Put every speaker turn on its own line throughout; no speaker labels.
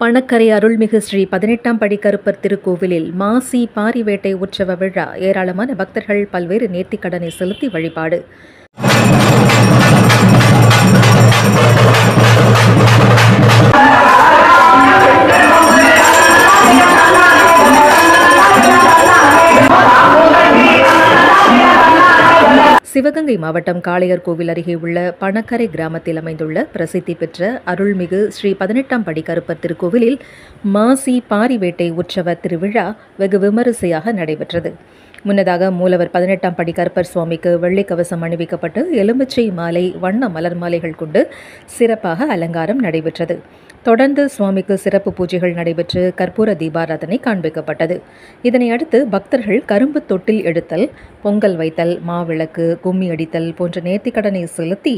பணக்கரை அருள்மிகு ஸ்ரீ பதினெட்டாம் படி கருப்பர் திருக்கோவிலில் மாசி பாரிவேட்டை உற்சவ விழா ஏராளமான பக்தர்கள் பல்வேறு நேர்த்திக்கடனை செலுத்தி வழிபாடு சிவகங்கை மாவட்டம் காளையர் கோவில் அருகே உள்ள பணக்கரை கிராமத்தில் அமைந்துள்ள பிரசித்தி பெற்ற அருள்மிகு ஸ்ரீ பதினெட்டாம் படி கருப்பர் திருக்கோவிலில் மாசி பாரிவேட்டை உற்சவ திருவிழா வெகு விமரிசையாக நடைபெற்றது முன்னதாக மூலவர் பதினெட்டாம் படி கருப்பர் சுவாமிக்கு வெள்ளி கவசம் அணிவிக்கப்பட்டு எலுமிச்சை மாலை வண்ண மலர் மாலைகள் கொண்டு சிறப்பாக அலங்காரம் நடைபெற்றது தொடர்ந்து சுவாமிக்கு சிறப்பு பூஜைகள் நடைபெற்று கற்பூர தீபாராதனை காண்பிக்கப்பட்டது இதனை அடுத்து பக்தர்கள் கரும்பு தொட்டில் எடுத்தல் பொங்கல் வைத்தல் மாவிளக்கு கும்மி அடித்தல் போன்ற நேர்த்திக்கடனை செலுத்தி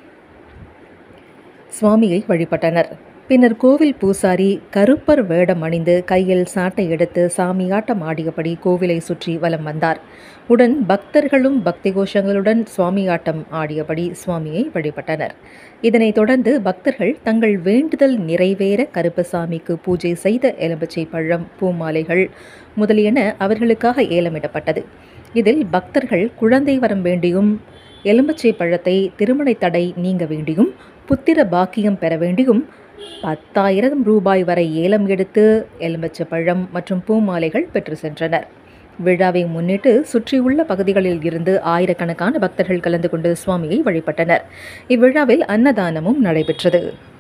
சுவாமியை வழிபட்டனர் பின்னர் கோவில் பூசாரி கருப்பர் வேடம் அணிந்து கையில் சாட்டை எடுத்து சாமியாட்டம் ஆடியபடி கோவிலை சுற்றி வலம் வந்தார் உடன் பக்தர்களும் பக்தி கோஷங்களுடன் சுவாமியாட்டம் ஆடியபடி சுவாமியை வழிபட்டனர் இதனைத் தொடர்ந்து பக்தர்கள் தங்கள் வேண்டுதல் நிறைவேற கருப்பசாமிக்கு பூஜை செய்த எலும்பச்சை பழம் பூமாலைகள் முதலியன அவர்களுக்காக ஏலமிடப்பட்டது இதில் பக்தர்கள் குழந்தை வரம் வேண்டியும் எலும்பச்சை பழத்தை திருமண தடை நீங்க வேண்டியும் புத்திர பாக்கியம் பெற வேண்டியும் பத்தாயிரம் ரூபாய் வரை ஏலம் எடுத்து எலும்பச்ச பழம் மற்றும் பூமாலைகள் பெற்று சென்றனர் விழாவை முன்னிட்டு சுற்றியுள்ள பகுதிகளில் இருந்து ஆயிரக்கணக்கான பக்தர்கள் கலந்து கொண்டு சுவாமியை வழிபட்டனர் இவ்விழாவில் அன்னதானமும் நடைபெற்றது